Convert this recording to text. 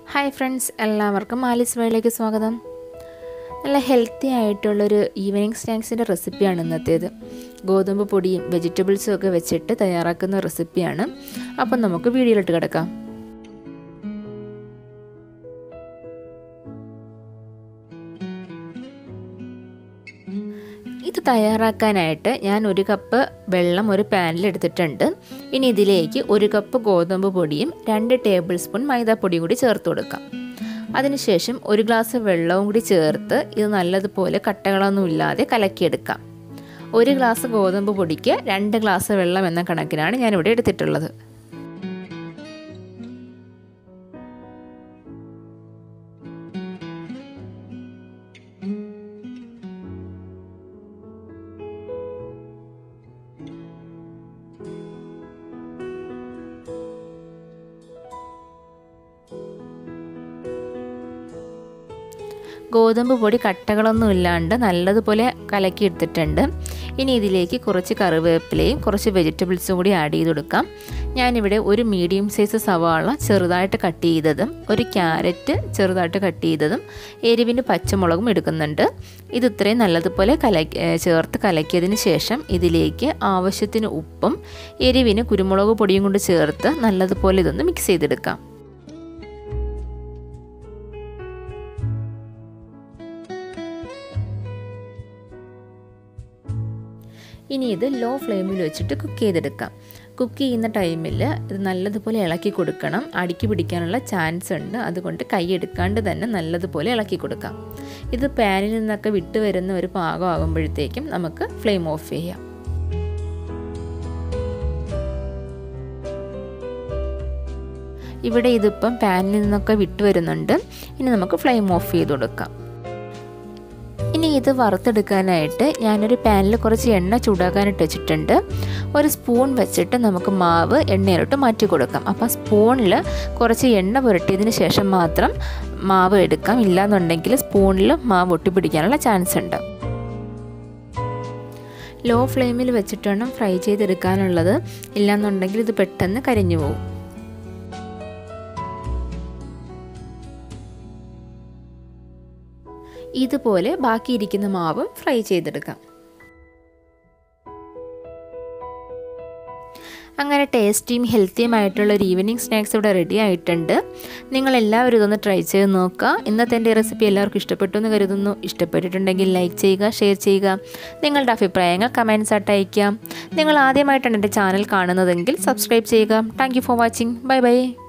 hi friends എല്ലാവർക്കും Alice വേയിലേക്ക് സ്വാഗതം നല്ല ഹെൽത്തി ആയിട്ടുള്ളൊരു ഈവനിങ് സ്നാക്സിൻ്റെ റെസിപ്പിയാണ് ഇന്നത്തേത് ഗോതമ്പ് പൊടിയും വെജിറ്റബിൾസും ഒക്കെ വെച്ചിട്ട് തയ്യാറാക്കുന്ന റെസിപ്പിയാണ് അപ്പം നമുക്ക് വീഡിയോയിലിട്ട് കിടക്കാം ഇത് തയ്യാറാക്കാനായിട്ട് ഞാൻ ഒരു കപ്പ് വെള്ളം ഒരു പാനിൽ എടുത്തിട്ടുണ്ട് ഇനി ഇതിലേക്ക് ഒരു കപ്പ് ഗോതമ്പ് പൊടിയും രണ്ട് ടേബിൾ സ്പൂൺ മൈദാപ്പൊടിയും കൂടി ചേർത്ത് കൊടുക്കാം അതിനുശേഷം ഒരു ഗ്ലാസ് വെള്ളവും കൂടി ചേർത്ത് ഇത് നല്ലതുപോലെ കട്ടകളൊന്നും ഇല്ലാതെ കലക്കിയെടുക്കാം ഒരു ഗ്ലാസ് ഗോതമ്പ് പൊടിക്ക് രണ്ട് ഗ്ലാസ് വെള്ളം എന്ന കണക്കിനാണ് ഞാനിവിടെ എടുത്തിട്ടുള്ളത് ഗോതമ്പ് പൊടി കട്ടകളൊന്നും ഇല്ലാണ്ട് നല്ലതുപോലെ കലക്കി എടുത്തിട്ടുണ്ട് ഇനി ഇതിലേക്ക് കുറച്ച് കറിവേപ്പിലയും കുറച്ച് വെജിറ്റബിൾസും കൂടി ആഡ് ചെയ്ത് കൊടുക്കാം ഞാനിവിടെ ഒരു മീഡിയം സൈസ് സവാള ചെറുതായിട്ട് കട്ട് ചെയ്തതും ഒരു ക്യാരറ്റ് ചെറുതായിട്ട് കട്ട് ചെയ്തതും എരിവിന് പച്ചമുളകും എടുക്കുന്നുണ്ട് ഇത് ഇത്രയും നല്ലതുപോലെ കലക്കി ചേർത്ത് കലക്കിയതിന് ശേഷം ഇതിലേക്ക് ആവശ്യത്തിന് ഉപ്പും എരിവിന് കുരുമുളക് പൊടിയും കൊണ്ട് ചേർത്ത് നല്ലതുപോലെ ഇതൊന്ന് മിക്സ് ചെയ്തെടുക്കാം ഇനി ഇത് ലോ ഫ്ലെയിമിൽ വെച്ചിട്ട് കുക്ക് ചെയ്തെടുക്കാം കുക്ക് ചെയ്യുന്ന ടൈമിൽ ഇത് നല്ലതുപോലെ ഇളക്കി കൊടുക്കണം അടുക്കി പിടിക്കാനുള്ള ചാൻസ് ഉണ്ട് അതുകൊണ്ട് കൈ എടുക്കാണ്ട് തന്നെ നല്ലതുപോലെ ഇളക്കി കൊടുക്കാം ഇത് പാനിൽ നിന്നൊക്കെ വിട്ട് വരുന്ന ഒരു പാകമാകുമ്പോഴത്തേക്കും നമുക്ക് ഫ്ലെയിം ഓഫ് ചെയ്യാം ഇവിടെ ഇതിപ്പം പാനിൽ നിന്നൊക്കെ വിട്ട് വരുന്നുണ്ട് ഇനി നമുക്ക് ഫ്ലെയിം ഓഫ് ചെയ്ത് കൊടുക്കാം ഇനി ഇത് വറുത്തെടുക്കാനായിട്ട് ഞാനൊരു പാനിൽ കുറച്ച് എണ്ണ ചൂടാക്കാനായിട്ട് വെച്ചിട്ടുണ്ട് ഒരു സ്പൂൺ വെച്ചിട്ട് നമുക്ക് മാവ് എണ്ണയിലോട്ട് മാറ്റി കൊടുക്കാം അപ്പോൾ സ്പൂണിൽ കുറച്ച് എണ്ണ പുരട്ടിയതിന് ശേഷം മാത്രം മാവ് എടുക്കാം ഇല്ലാന്നുണ്ടെങ്കിൽ സ്പൂണിൽ മാവ് ഒട്ടിപ്പിടിക്കാനുള്ള ചാൻസ് ഉണ്ട് ലോ ഫ്ലെയിമിൽ വെച്ചിട്ടാണ് ഫ്രൈ ചെയ്തെടുക്കാനുള്ളത് ഇല്ലാന്നുണ്ടെങ്കിൽ ഇത് പെട്ടെന്ന് കരിഞ്ഞു പോകും ഇതുപോലെ ബാക്കിയിരിക്കുന്ന മാവും ഫ്രൈ ചെയ്തെടുക്കാം അങ്ങനെ ടേസ്റ്റിയും ഹെൽത്തിയും ആയിട്ടുള്ള ഒരു ഈവനിങ് സ്നാക്സ് ഇവിടെ റെഡി ആയിട്ടുണ്ട് നിങ്ങൾ എല്ലാവരും ഇതൊന്ന് ട്രൈ ചെയ്ത് നോക്കുക ഇന്നത്തെ എൻ്റെ റെസിപ്പി എല്ലാവർക്കും ഇഷ്ടപ്പെട്ടു എന്ന് കരുതുന്നു ഇഷ്ടപ്പെട്ടിട്ടുണ്ടെങ്കിൽ ലൈക്ക് ചെയ്യുക ഷെയർ ചെയ്യുക നിങ്ങളുടെ അഭിപ്രായങ്ങൾ കമൻസ് ആയിട്ട് അയയ്ക്കാം നിങ്ങൾ ആദ്യമായിട്ടാണ് എൻ്റെ ചാനൽ കാണുന്നതെങ്കിൽ സബ്സ്ക്രൈബ് ചെയ്യുക thank for watching bye by